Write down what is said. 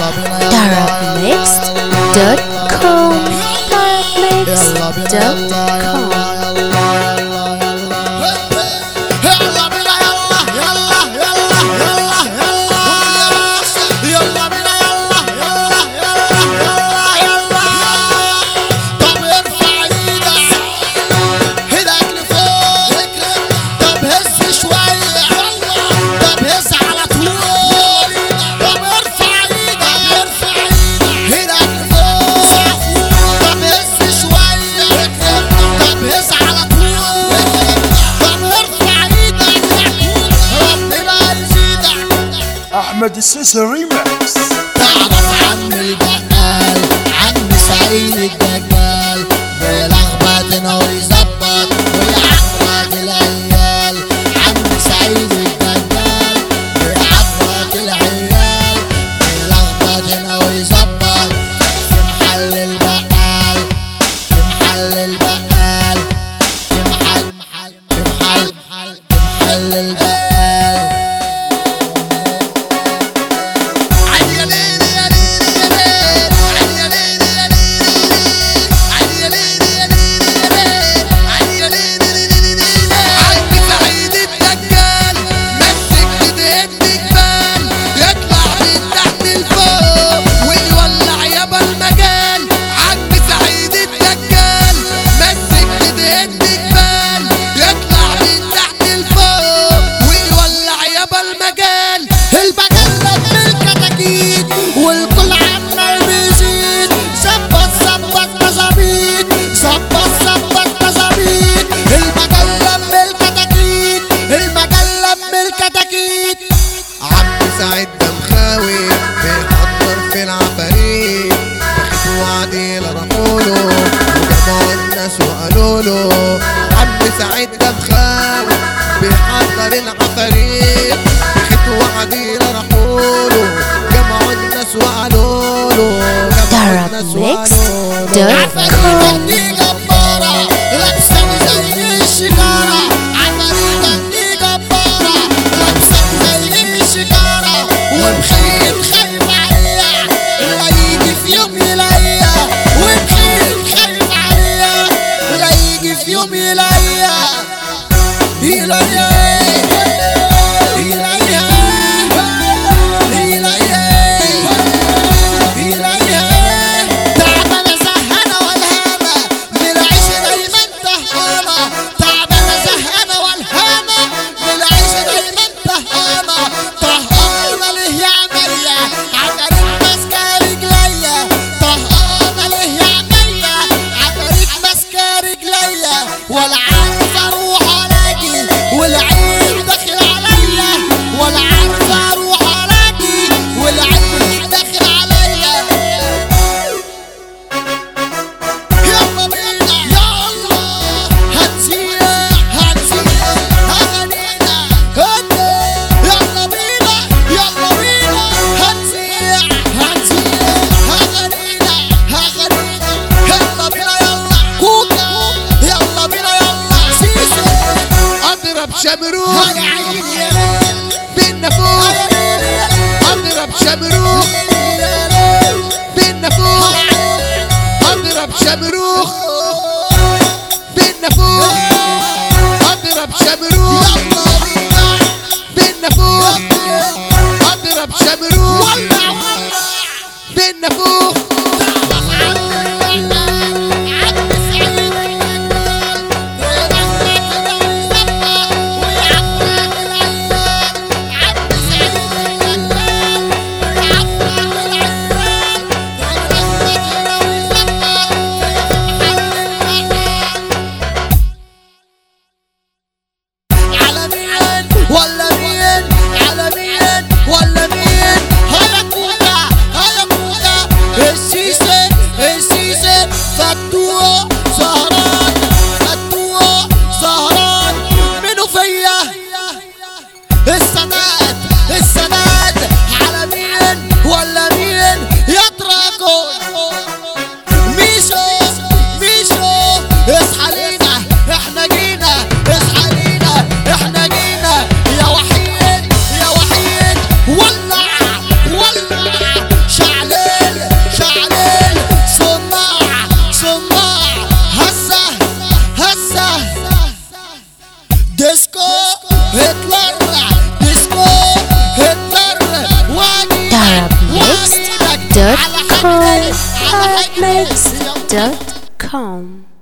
darabmixed.com darabmixed.com احمد السيسي ريمكس تعرف عم البقال عم سعيد الدجال بيلخبطنا ويظبط ويعقد العيال عم سعيد الدجال بيعقد العيال بيلخبطنا ويظبط في محل البقال في محل البقال في محل محل في محل محل في محل البقال المجال البجلة بالكتاكيت والكل عمال بيزيد ظبط ظبط مظابيط ظبط ظبط مظابيط المجلة بالكتاكيت المجلة بالكتاكيت عم سعيد ده مخاوي بيحضر في العفاريت بخت وعدي لرحوله وجمعوا الناس وقالوا له عم سعيد ده مخاوي بيحضر العفاريت بخت وعدي لرحوله جمعوا الناس وقالوا له جمعوا الناس وقالوا له darabmixed.com دي جبارة لابساني زي الشجارة عفاريتك دي جبارة لابساني زي الشجارة وبخيل خايف عليا لا يجي في يوم يلاقيا وبخيل خايف عليا لا يجي في يوم يلاقيا يلاقيا يلاقيا يلاقيا تعبانة زهقانة والهامة من العيش دايما تهقانة تعبانة زهقانة والهامة من العيش دايما تهقانة طهقانة ليه يا عمية عفاريت ماسكة رجليا طهقانة ليه يا عمية عفاريت ماسكة رجليا ولا عارف اروح ولا اجي والعين داخل عليا ولا عارف اروح ولا اجي والعين داخل عليا يلا بينا يلا هنسينا هنسينا هغنينا هدي يلا بينا يلا بينا هنسيع هنسيع هغنينا هغنينا يلا بينا يلا كوكا يلا بينا يلا سيسي اضرب شمروخ هنعيش بالنافوخ اضرب شمروخ بالنافوخ اضرب شمروخ بالنافوخ اضرب شمروخ بالنافوخ اضرب شمروخ بالنافوخ على حاجة arabmix.com